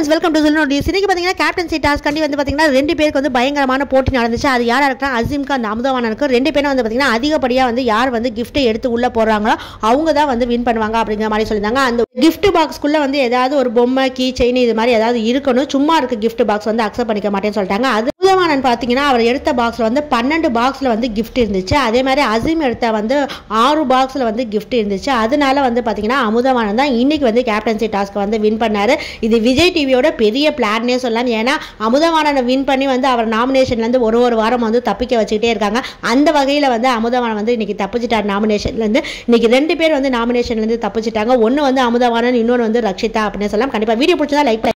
friends welcome to சொல்லணும் இன்னைக்கு பார்த்தீங்கன்னா கேப்டன்சி டாஸ்க் கண்டி வந்து பார்த்தீங்கன்னா ரெண்டு பேருக்கு வந்து பயங்கரமான போட்டி நடந்துச்சு அது யாரா இருக்கா அசீம்க்கு அந்த அமுதவானனுக்கு ரெண்டு பேரும் வந்து பார்த்தீங்கன்னா அதிகப்படியாக வந்து யார் வந்து கிஃப்ட்டை எடுத்து உள்ளே போடுறாங்களோ அவங்க தான் வந்து வின் பண்ணுவாங்க அப்படிங்கிற மாதிரி சொல்லியிருந்தாங்க அந்த gift பாக்ஸ்க்குள்ளே வந்து ஏதாவது ஒரு பொம்மை கீ செயின் இது மாதிரி ஏதாவது இருக்கணும் சும்மா இருக்க gift பாக்ஸ் வந்து அக்செப்ட் பண்ணிக்க மாட்டேன்னு சொல்லிட்டாங்க அது அமுதவானன் பார்த்தீங்கன்னா அவர் எடுத்த பாக்ஸில் வந்து பன்னெண்டு பாக்ஸில் வந்து gift இருந்துச்சு அதே மாதிரி அசீம் எடுத்த வந்து ஆறு பாக்ஸில் வந்து gift இருந்துச்சு அதனால வந்து பார்த்தீங்கன்னா அமுதவானன் தான் இன்னைக்கு வந்து கேப்டன்சி டாஸ்க் வந்து வின் பண்ணாரு இது விஜய் டிவியோட பெரிய பிளான்னே சொல்லலாம் ஏன்னா அமுதவானனை வின் பண்ணி வந்து அவர் நாமினேஷன்லேருந்து ஒரு ஒரு வாரம் வந்து தப்பிக்க வச்சுக்கிட்டே இருக்காங்க அந்த வகையில் வந்து அமுதவானன் வந்து இன்னைக்கு தப்பிச்சிட்டார் நாமினேஷன்லேருந்து இன்னைக்கு ரெண்டு பேர் வந்து நாமினேஷன்லேருந்து தப்பிச்சிட்டாங்க ஒன்று வந்து அமுதவானன் இன்னொன்று வந்து ரக்ஷிதா அப்படின்னு சொல்லலாம் கண்டிப்பாக வீடியோ பிடிச்சதா லைக்